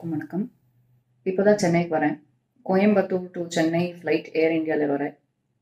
எல்லாருக்கும் வணக்கம் இப்போ தான் சென்னைக்கு வரேன் Coimbatore to Chennai flight Air இந்தியாவில் வரேன்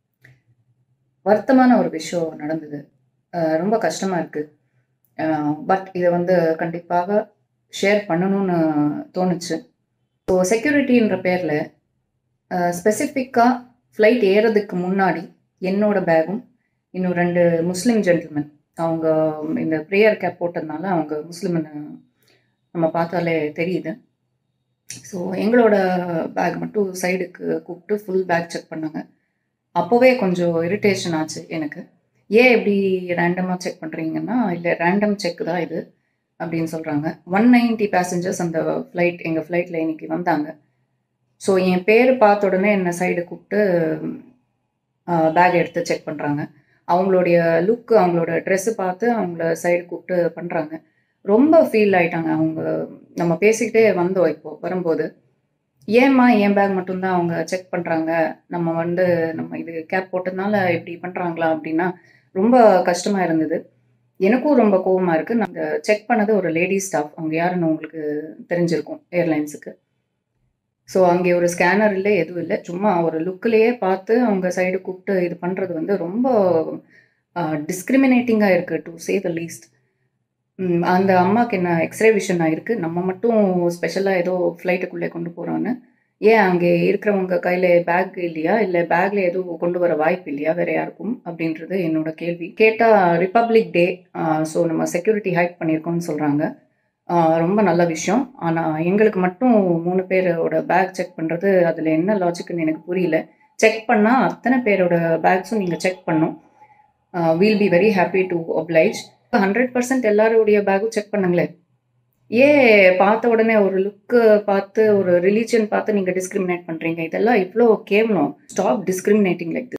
வருத்தமான ஒரு விஷயம் நடந்தது அஹ் ரொம்ப கஷ்டமாக இருக்குது பட் இதை வந்து கண்டிப்பாக ஷேர் பண்ணணும்னு தோணுச்சு ஸோ செக்யூரிட்டின்ற பேரில் ஸ்பெசிஃபிக்காக ஃப்ளைட் ஏறதுக்கு முன்னாடி என்னோட பேகும் இன்னும் ரெண்டு முஸ்லீம் ஜென்டில்மேன் அவங்க இந்த ப்ரேயர் கேப் போட்டதுனால அவங்க முஸ்லீம்னு நம்ம பார்த்தாலே தெரியுது ஸோ எங்களோட பேக் மட்டும் சைடுக்கு கூப்பிட்டு ஃபுல் பேக் செக் பண்ணாங்க அப்போவே கொஞ்சம் இரிட்டேஷன் ஆச்சு எனக்கு ஏன் இப்படி ரேண்டமாக செக் பண்ணுறீங்கன்னா இல்லை ரேண்டம் செக் தான் இது அப்படின்னு சொல்கிறாங்க ஒன் நைன்ட்டி பேசஞ்சர்ஸ் அந்த ஃப்ளைட் எங்கள் ஃப்ளைட்டில் இன்னைக்கு வந்தாங்க ஸோ என் பேர் பார்த்த உடனே என்னை சைடு கூப்பிட்டு பேக் எடுத்து செக் பண்ணுறாங்க அவங்களுடைய லுக்கு அவங்களோட ட்ரெஸ்ஸு பார்த்து அவங்கள சைடு கூப்பிட்டு பண்ணுறாங்க ரொம்ப ஃபீல் ஆயிட்டாங்க அவங்க நம்ம பேசிக்கிட்டே வந்தோம் இப்போ வரும்போது ஏம்மா என் பேக் மட்டும்தான் அவங்க செக் பண்ணுறாங்க நம்ம வந்து நம்ம இது கேப் போட்டதுனால இப்படி பண்ணுறாங்களா அப்படின்னா ரொம்ப கஷ்டமாக இருந்தது எனக்கும் ரொம்ப கோவமாக இருக்குது நாங்கள் செக் பண்ணது ஒரு லேடி ஸ்டாஃப் அவங்க யாருன்னு உங்களுக்கு தெரிஞ்சிருக்கும் ஏர்லைன்ஸுக்கு ஸோ அங்கே ஒரு ஸ்கேனர் இல்லை எதுவும் இல்லை சும்மா ஒரு லுக்கிலேயே பார்த்து அவங்க சைடு கூப்பிட்டு இது பண்ணுறது வந்து ரொம்ப டிஸ்கிரிமினேட்டிங்காக இருக்குது டு சே த லீஸ்ட் அந்த அம்மாவுக்கு என்ன எக்ஸ்ரே விஷன் ஆயிருக்கு நம்ம மட்டும் ஸ்பெஷலாக ஏதோ ஃப்ளைட்டுக்குள்ளே கொண்டு போகிறோன்னு ஏன் அங்கே இருக்கிறவங்க கையில் பேக் இல்லையா இல்லை பேக்கில் எதுவும் கொண்டு வர வாய்ப்பு இல்லையா வேற யாருக்கும் அப்படின்றது என்னோட கேள்வி கேட்டால் ரிப்பப்ளிக் டே ஸோ நம்ம செக்யூரிட்டி ஹைட் பண்ணியிருக்கோம்னு சொல்கிறாங்க ரொம்ப நல்ல விஷயம் ஆனால் எங்களுக்கு மட்டும் மூணு பேரோட பேக் செக் பண்ணுறது அதில் என்ன லாஜிக்குன்னு எனக்கு புரியல செக் பண்ணால் அத்தனை பேரோட பேக்ஸும் நீங்கள் செக் பண்ணும் we'll be very happy to oblige hundred percent எல்லாருடைய பேக்கும் செக் பண்ணுங்களேன் ஏன் பார்த்த உடனே ஒரு லுக்கு பார்த்து ஒரு ரிலீஜன் பார்த்து நீங்கள் டிஸ்கிரிமினேட் பண்ணுறீங்க இதெல்லாம் இவ்வளோ கேவலம் ஸ்டாப் டிஸ்கிரிமினேட்டிங் லைக்